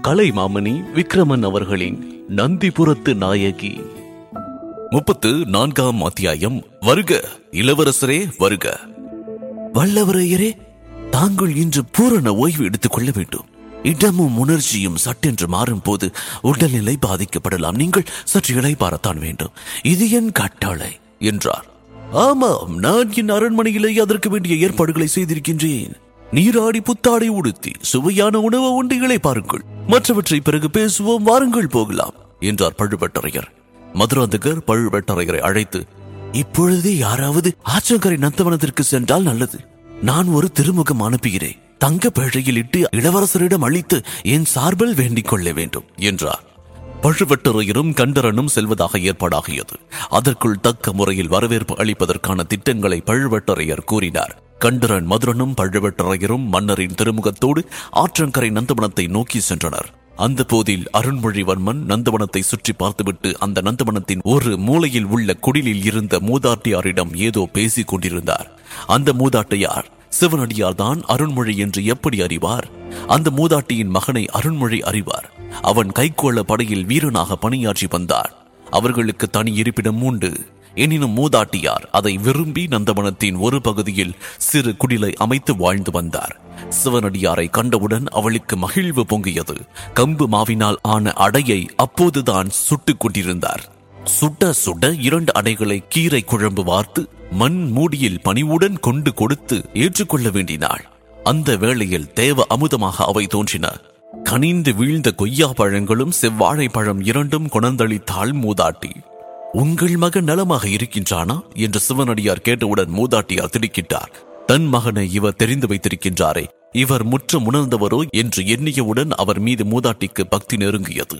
கலைமாமணி விக்ரமன் அவர்களின் நந்திபுரத்து நாயகி முப்பத்து நான்காம் அத்தியாயம் வருக இளவரசரே வருக வல்லவரையரே தாங்கள் இன்று பூரண ஓய்வு எடுத்துக் கொள்ள வேண்டும் இடமும் உணர்ச்சியும் சட்டென்று மாறும் போது உடல்நிலை பாதிக்கப்படலாம் நீங்கள் சற்று இளைப்பாறத்தான் வேண்டும் இது என் கட்டளை என்றார் ஆமாம் நான் என் அரண்மனையிலே அதற்கு வேண்டிய ஏற்பாடுகளை செய்திருக்கின்றேன் நீராடி புத்தாடை உடுத்தி சுவையான உணவு உண்டிகளை பாருங்கள் மற்றவற்றை பிறகு பேசுவோம் வாருங்கள் போகலாம் என்றார் பழுவேட்டரையர் மதுராந்தகர் பழுவேட்டரையரை அழைத்து இப்பொழுதே யாராவது ஆற்றங்கரை நந்தவனத்திற்கு சென்றால் நல்லது நான் ஒரு திருமுகம் அனுப்புகிறேன் தங்க பேழையில் இட்டு இளவரசரிடம் அளித்து என் சார்பில் வேண்டிக் கொள்ள வேண்டும் என்றார் பழுவட்டரையரும் கண்டரனும் செல்வதாக ஏற்பாடாகியது அதற்குள் தக்க முறையில் வரவேற்பு அளிப்பதற்கான திட்டங்களை பழுவட்டரையர் கூறினார் கண்டரன் மதுரனும் பழுவட்டரையரும் மன்னரின் திருமுகத்தோடு ஆற்றங்கரை நந்தவனத்தை நோக்கி சென்றனர் அந்த போதில் அருண்மொழிவர்மன் நந்தவனத்தை சுற்றி பார்த்துவிட்டு அந்த நந்தவனத்தின் ஒரு மூலையில் உள்ள குடிலில் இருந்த மூதாட்டியாரிடம் ஏதோ பேசிக் கொண்டிருந்தார் அந்த மூதாட்டியார் சிவனடியார் தான் அருண்மொழி என்று எப்படி அறிவார் அந்த மூதாட்டியின் மகனை அருண்மொழி அறிவார் அவன் கைக்கோள படையில் வீரனாக பணியாற்றி வந்தார் அவர்களுக்கு தனி இருப்பிடம் உண்டு எனினும் மூதாட்டியார் அதை விரும்பி நந்தவனத்தின் ஒரு பகுதியில் சிறு குடிலை அமைத்து வாழ்ந்து வந்தார் சிவனடியாரை கண்டவுடன் அவளுக்கு மகிழ்வு பொங்கியது கம்பு மாவினால் ஆன அடையை அப்போதுதான் சுட்டுக் கொண்டிருந்தார் சுட சுட இரண்டு அடைகளை கீரை குழம்பு வார்த்து மண் மூடியில் பணிவுடன் கொண்டு கொடுத்து ஏற்றுக்கொள்ள வேண்டினாள் அந்த வேளையில் தேவ அமுதமாக அவை தோன்றின கனிந்து வீழ்ந்த கொய்யா பழங்களும் செவ்வாழை பழம் இரண்டும் குணந்தளித்தாள் மூதாட்டி உங்கள் மகன் நலமாக இருக்கின்றானா என்று சிவனடியார் கேட்டவுடன் மூதாட்டியார் திடுக்கிட்டார் தன் மகனை இவர் தெரிந்து வைத்திருக்கின்றாரே இவர் முற்றம் உணர்ந்தவரோ என்று எண்ணியவுடன் அவர் மீது மூதாட்டிக்கு பக்தி நெருங்கியது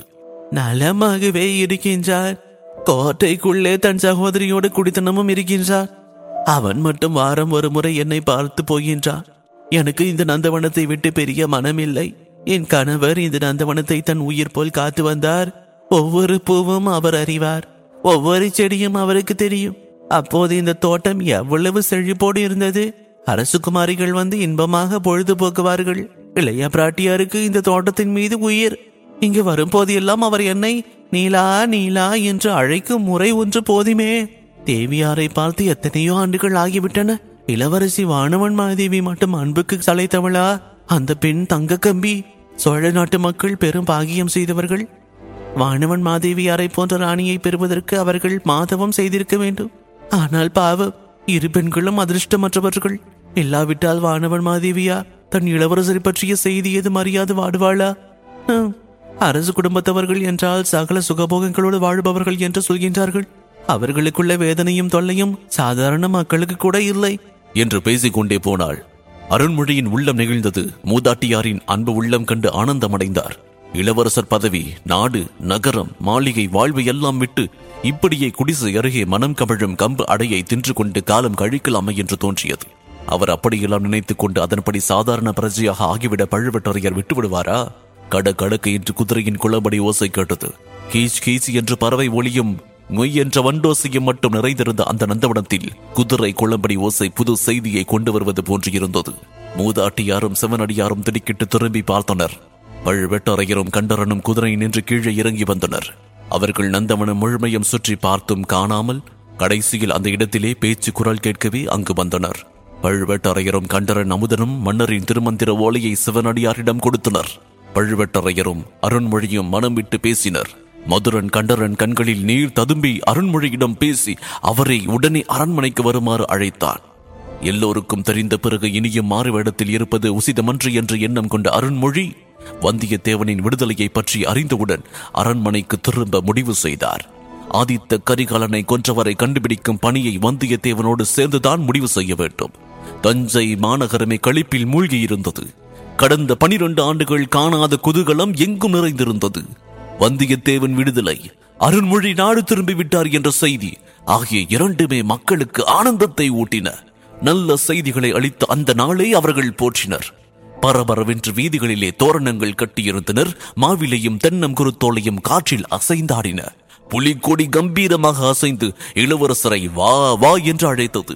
நலமாகவே இருக்கின்றார் கோட்டைக்குள்ளே தன் சகோதரியோடு குடித்தனமும் இருக்கின்றார் அவன் மட்டும் வாரம் ஒரு முறை என்னை பார்த்து போகின்றான் எனக்கு இந்த நந்தவனத்தை விட்டு பெரிய மனமில்லை என் கணவர் இந்த நந்தவனத்தை தன் உயிர் போல் காத்து வந்தார் ஒவ்வொரு பூவும் அவர் அறிவார் ஒவ்வொரு செடியும் அவருக்கு தெரியும் அப்போது இந்த தோட்டம் எவ்வளவு செழிப்போடு இருந்தது அரசுகுமாரிகள் வந்து இன்பமாக பொழுது போக்குவார்கள் இளைய பிராட்டியாருக்கு இந்த தோட்டத்தின் மீது உயிர் இங்கு வரும்போது எல்லாம் அவர் என்னை நீலா நீலா என்று அழைக்கும் முறை ஒன்று போதுமே தேவியாரை பார்த்து எத்தனையோ ஆண்டுகள் ஆகிவிட்டன இளவரசி வானவன் மாதேவி மட்டும் அன்புக்கு சளைத்தவளா அந்த பெண் தங்க கம்பி சோழ நாட்டு மக்கள் பெரும் பாகியம் செய்தவர்கள் வானவன் மாதேவியாரை போன்ற ராணியை பெறுவதற்கு அவர்கள் மாதவம் செய்திருக்க வேண்டும் ஆனால் பாவம் இரு பெண்களும் அதிர்ஷ்டமற்றவர்கள் இல்லாவிட்டால் வானவன் மாதேவியார் தன் இளவரசரை பற்றிய செய்தி எதுவும் அறியாது வாடுவாளா ஹம், அரசு குடும்பத்தவர்கள் என்றால் சகல சுகபோகங்களோடு வாழ்பவர்கள் என்று சொல்கின்றார்கள் அவர்களுக்குள்ள வேதனையும் தொல்லையும் சாதாரண மக்களுக்கு கூட இல்லை என்று பேசிக்கொண்டே போனாள் அருண்மொழியின் உள்ளம் நெகிழ்ந்தது மூதாட்டியாரின் அன்பு உள்ளம் கண்டு ஆனந்தமடைந்தார் இளவரசர் பதவி நாடு நகரம் மாளிகை வாழ்வு எல்லாம் விட்டு இப்படியே குடிசை அருகே மனம் கமழும் கம்பு அடையை தின்று கொண்டு காலம் கழிக்கலாமே என்று தோன்றியது அவர் அப்படியெல்லாம் நினைத்துக் கொண்டு அதன்படி சாதாரண பிரஜையாக ஆகிவிட பழுவட்டரையர் விட்டு விடுவாரா கட கடக்கு என்று குதிரையின் குளம்படி ஓசை கேட்டது கீச் கீச் என்று பறவை ஒளியும் மொய் என்ற வண்டோசையும் மட்டும் நிறைந்திருந்த அந்த நந்தவனத்தில் குதிரை குளம்படி ஓசை புது செய்தியை கொண்டு வருவது போன்று இருந்தது மூதாட்டியாரும் சிவனடியாரும் திடுக்கிட்டு திரும்பி பார்த்தனர் பழுவேட்டரையரும் கண்டரனும் குதிரை நின்று கீழே இறங்கி வந்தனர் அவர்கள் நந்தவனம் முழுமையும் சுற்றி பார்த்தும் காணாமல் கடைசியில் அந்த இடத்திலே பேச்சு குரல் கேட்கவே அங்கு வந்தனர் பழுவேட்டரையரும் கண்டரன் அமுதனும் மன்னரின் திருமந்திர ஓலையை சிவனடியாரிடம் கொடுத்தனர் பழுவேட்டரையரும் அருண்மொழியும் மனம் விட்டு பேசினர் மதுரன் கண்டரன் கண்களில் நீர் ததும்பி அருண்மொழியிடம் பேசி அவரை உடனே அரண்மனைக்கு வருமாறு அழைத்தான் எல்லோருக்கும் தெரிந்த பிறகு இனியும் மாறுவேடத்தில் இருப்பது உசிதமன்று என்ற எண்ணம் கொண்ட அருண்மொழி வந்தியத்தேவனின் விடுதலையை பற்றி அறிந்தவுடன் அரண்மனைக்கு திரும்ப முடிவு செய்தார் ஆதித்த கரிகாலனை கொன்றவரை கண்டுபிடிக்கும் பணியை வந்தியத்தேவனோடு சேர்ந்துதான் முடிவு செய்ய வேண்டும் தஞ்சை மாநகரமே களிப்பில் மூழ்கியிருந்தது கடந்த பனிரெண்டு ஆண்டுகள் காணாத குதூகலம் எங்கும் நிறைந்திருந்தது வந்தியத்தேவன் விடுதலை அருண்மொழி நாடு திரும்பிவிட்டார் என்ற செய்தி ஆகிய இரண்டுமே மக்களுக்கு ஆனந்தத்தை ஊட்டின நல்ல செய்திகளை அளித்த அந்த நாளை அவர்கள் போற்றினர் பரபரவென்று வீதிகளிலே தோரணங்கள் கட்டியிருந்தனர் மாவிலையும் தென்னம் குருத்தோலையும் காற்றில் அசைந்தாடின புலிக்கொடி கம்பீரமாக அசைந்து இளவரசரை வா வா என்று அழைத்தது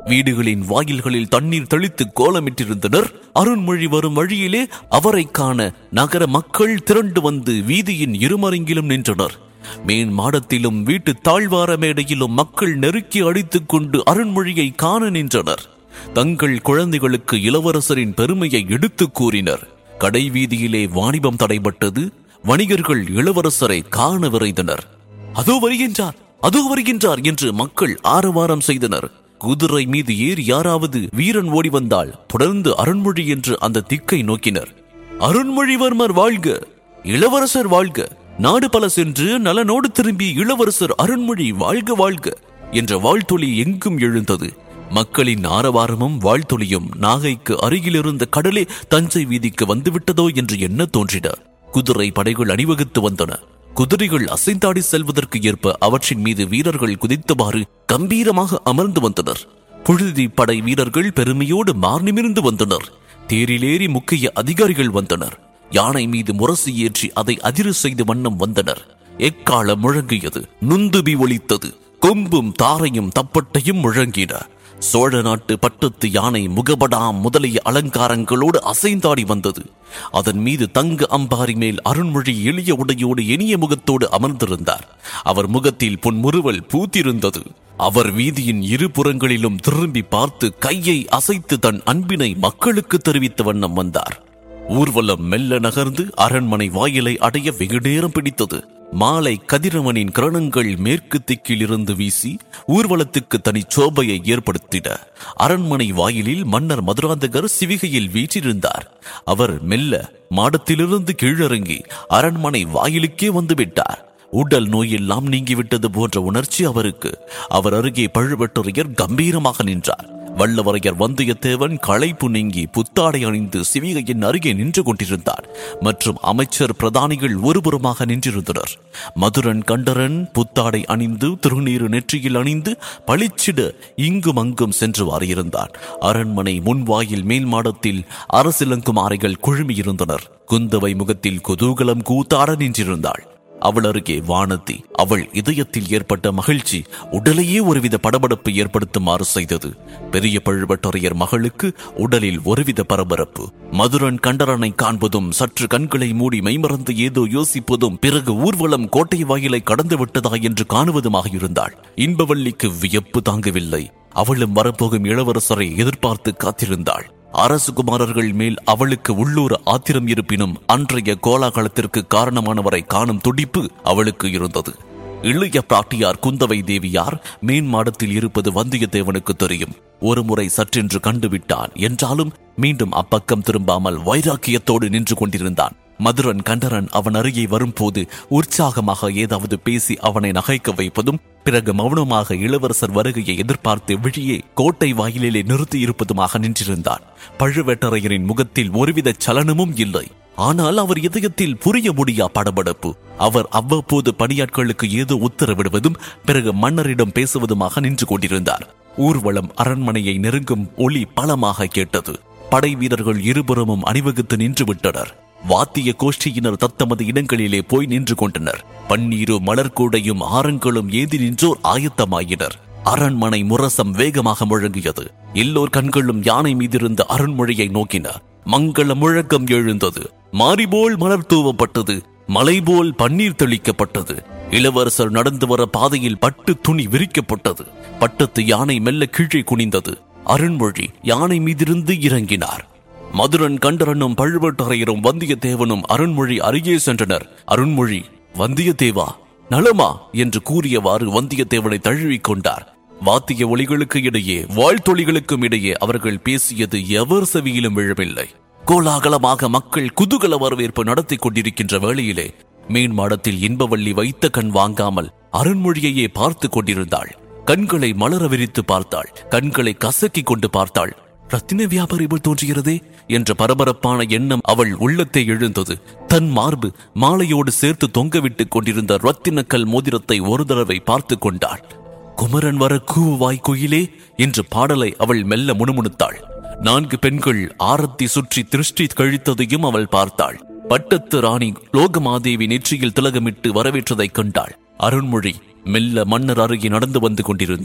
வீடுகளின் வாயில்களில் தண்ணீர் தெளித்து கோலமிட்டிருந்தனர் அருண்மொழி வரும் வழியிலே அவரை காண நகர மக்கள் திரண்டு வந்து வீதியின் இருமருங்கிலும் நின்றனர் மேன் மாடத்திலும் வீட்டு தாழ்வார மேடையிலும் மக்கள் நெருக்கி அடித்துக் கொண்டு அருண்மொழியை காண நின்றனர் தங்கள் குழந்தைகளுக்கு இளவரசரின் பெருமையை எடுத்துக் கூறினர் கடை வீதியிலே வாணிபம் தடைபட்டது வணிகர்கள் இளவரசரை காண விரைந்தனர் அதோ வருகின்றார் அதோ வருகின்றார் என்று மக்கள் ஆரவாரம் செய்தனர் குதிரை மீது ஏறி யாராவது வீரன் ஓடி வந்தால் தொடர்ந்து அருண்மொழி என்று அந்த திக்கை நோக்கினர் அருண்மொழிவர்மர் வாழ்க இளவரசர் வாழ்க நாடு பல சென்று நலனோடு திரும்பி இளவரசர் அருண்மொழி வாழ்க வாழ்க என்ற வாழ்த்தொலி எங்கும் எழுந்தது மக்களின் ஆரவாரமும் வாழ்த்தொலியும் நாகைக்கு அருகிலிருந்த கடலே தஞ்சை வீதிக்கு வந்துவிட்டதோ என்று எண்ண தோன்றின குதிரை படைகள் அணிவகுத்து வந்தன குதிரைகள் அசைந்தாடி செல்வதற்கு ஏற்ப அவற்றின் மீது வீரர்கள் குதித்தவாறு கம்பீரமாக அமர்ந்து வந்தனர் புழுதி படை வீரர்கள் பெருமையோடு மார்நிமிர்ந்து வந்தனர் தேரிலேறி முக்கிய அதிகாரிகள் வந்தனர் யானை மீது முரசு ஏற்றி அதை அதிர செய்த வண்ணம் வந்தனர் எக்காலம் முழங்கியது நுந்துபி ஒலித்தது கொம்பும் தாரையும் தப்பட்டையும் முழங்கின சோழ நாட்டு பட்டத்து யானை முகபடாம் முதலிய அலங்காரங்களோடு அசைந்தாடி வந்தது அதன் மீது தங்க அம்பாரி மேல் அருண்மொழி எளிய உடையோடு இனிய முகத்தோடு அமர்ந்திருந்தார் அவர் முகத்தில் பொன்முறுவல் பூத்திருந்தது அவர் வீதியின் இரு புறங்களிலும் திரும்பி பார்த்து கையை அசைத்து தன் அன்பினை மக்களுக்கு தெரிவித்த வண்ணம் வந்தார் ஊர்வலம் மெல்ல நகர்ந்து அரண்மனை வாயிலை அடைய வெகு நேரம் பிடித்தது மாலை கதிரவனின் கிரணங்கள் மேற்கு திக்கில் இருந்து வீசி ஊர்வலத்துக்கு தனி சோபையை ஏற்படுத்தின அரண்மனை வாயிலில் மன்னர் மதுராந்தகர் சிவிகையில் வீற்றிருந்தார் அவர் மெல்ல மாடத்திலிருந்து கீழிறங்கி அரண்மனை வாயிலுக்கே வந்துவிட்டார் உடல் நோயெல்லாம் நீங்கிவிட்டது போன்ற உணர்ச்சி அவருக்கு அவர் அருகே பழுவட்டரையர் கம்பீரமாக நின்றார் வல்லவரையர் வந்தியத்தேவன் களைப்பு நீங்கி புத்தாடை அணிந்து சிவிகையின் அருகே நின்று கொண்டிருந்தார் மற்றும் அமைச்சர் பிரதானிகள் ஒருபுறமாக நின்றிருந்தனர் மதுரன் கண்டரன் புத்தாடை அணிந்து திருநீறு நெற்றியில் அணிந்து பளிச்சிட இங்கும் அங்கும் சென்று வாரியிருந்தான் அரண்மனை முன்வாயில் மேல் மாடத்தில் அரசிலங்குமாரைகள் குழுமியிருந்தனர் குந்தவை முகத்தில் குதூகலம் கூத்தாட நின்றிருந்தாள் அவள் அருகே வானதி அவள் இதயத்தில் ஏற்பட்ட மகிழ்ச்சி உடலையே ஒருவித படபடப்பு ஏற்படுத்துமாறு செய்தது பெரிய பழுவட்டரையர் மகளுக்கு உடலில் ஒருவித பரபரப்பு மதுரன் கண்டரனை காண்பதும் சற்று கண்களை மூடி மெய்மறந்து ஏதோ யோசிப்பதும் பிறகு ஊர்வலம் கோட்டை வாயிலை கடந்து விட்டதா என்று காணுவதுமாக இருந்தாள் இன்பவல்லிக்கு வியப்பு தாங்கவில்லை அவளும் வரப்போகும் இளவரசரை எதிர்பார்த்து காத்திருந்தாள் அரசு குமாரர்கள் மேல் அவளுக்கு உள்ளூர் ஆத்திரம் இருப்பினும் அன்றைய கோலாகலத்திற்கு காரணமானவரை காணும் துடிப்பு அவளுக்கு இருந்தது இளைய பிராட்டியார் குந்தவை தேவியார் மேன் மாடத்தில் இருப்பது வந்தியத்தேவனுக்கு தெரியும் ஒருமுறை சற்றென்று கண்டுவிட்டான் என்றாலும் மீண்டும் அப்பக்கம் திரும்பாமல் வைராக்கியத்தோடு நின்று கொண்டிருந்தான் மதுரன் கண்டரன் அவன் அருகே வரும்போது உற்சாகமாக ஏதாவது பேசி அவனை நகைக்க வைப்பதும் பிறகு மௌனமாக இளவரசர் வருகையை எதிர்பார்த்து விழியே கோட்டை வாயிலிலே நிறுத்தி இருப்பதுமாக நின்றிருந்தான் பழுவேட்டரையரின் முகத்தில் ஒருவித சலனமும் இல்லை ஆனால் அவர் இதயத்தில் புரிய முடியா படபடப்பு அவர் அவ்வப்போது பணியாட்களுக்கு ஏதோ உத்தரவிடுவதும் பிறகு மன்னரிடம் பேசுவதுமாக நின்று கொண்டிருந்தார் ஊர்வலம் அரண்மனையை நெருங்கும் ஒளி பலமாக கேட்டது படை வீரர்கள் இருபுறமும் அணிவகுத்து நின்று விட்டனர் வாத்திய கோஷ்டியினர் தத்தமது இடங்களிலே போய் நின்று கொண்டனர் பன்னீரும் மலர்கூடையும் ஆரங்களும் ஏதி நின்றோர் ஆயத்தமாயினர் அரண்மனை முரசம் வேகமாக முழங்கியது எல்லோர் கண்களும் யானை மீதிருந்த அருண்மொழியை நோக்கின மங்கள முழக்கம் எழுந்தது மாரிபோல் மலர் தூவப்பட்டது மலைபோல் பன்னீர் தெளிக்கப்பட்டது இளவரசர் நடந்து வர பாதையில் பட்டு துணி விரிக்கப்பட்டது பட்டத்து யானை மெல்ல கீழே குனிந்தது அருண்மொழி யானை மீதிருந்து இறங்கினார் மதுரன் கண்டரனும் பழுவட்டரையரும் வந்தியத்தேவனும் அருண்மொழி அருகே சென்றனர் அருண்மொழி வந்தியத்தேவா நலமா என்று கூறியவாறு வந்தியத்தேவனை தழுவிக் கொண்டார் வாத்திய ஒளிகளுக்கு இடையே வாழ்த்தொழிகளுக்கும் இடையே அவர்கள் பேசியது எவர் செவியிலும் விழவில்லை கோலாகலமாக மக்கள் குதூகல வரவேற்பு நடத்தி கொண்டிருக்கின்ற வேளையிலே மீன் மாடத்தில் இன்பவள்ளி வைத்த கண் வாங்காமல் அருண்மொழியையே பார்த்து கொண்டிருந்தாள் கண்களை மலர விரித்து பார்த்தாள் கண்களை கசக்கிக் கொண்டு பார்த்தாள் ரத்தின வியாபாரி போல் தோன்றுகிறதே என்ற பரபரப்பான எண்ணம் அவள் உள்ளத்தை எழுந்தது தன் மார்பு மாலையோடு சேர்த்து தொங்கவிட்டுக் கொண்டிருந்த ரத்தினக்கல் மோதிரத்தை ஒரு தடவை பார்த்து கொண்டாள் குமரன் வர கூவாய் குயிலே என்ற பாடலை அவள் மெல்ல முணுமுணுத்தாள் நான்கு பெண்கள் ஆரத்தி சுற்றி திருஷ்டி கழித்ததையும் அவள் பார்த்தாள் பட்டத்து ராணி லோகமாதேவி நெற்றியில் திலகமிட்டு வரவேற்றதைக் கண்டாள் அருண்மொழி மெல்ல மன்னர் அருகே நடந்து வந்து கொண்டிருந்தார்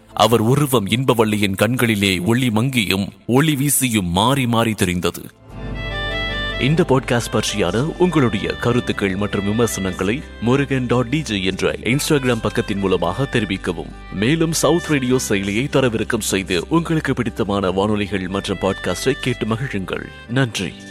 அவர் உருவம் இன்பவள்ளியின் கண்களிலே ஒளி மங்கியும் ஒளி வீசியும் மாறி மாறி தெரிந்தது இந்த பாட்காஸ்ட் பற்றியான உங்களுடைய கருத்துக்கள் மற்றும் விமர்சனங்களை முருகன் டாட் டிஜே என்ற இன்ஸ்டாகிராம் பக்கத்தின் மூலமாக தெரிவிக்கவும் மேலும் சவுத் ரேடியோ செயலியை தரவிறக்கம் செய்து உங்களுக்கு பிடித்தமான வானொலிகள் மற்றும் பாட்காஸ்டை கேட்டு மகிழுங்கள் நன்றி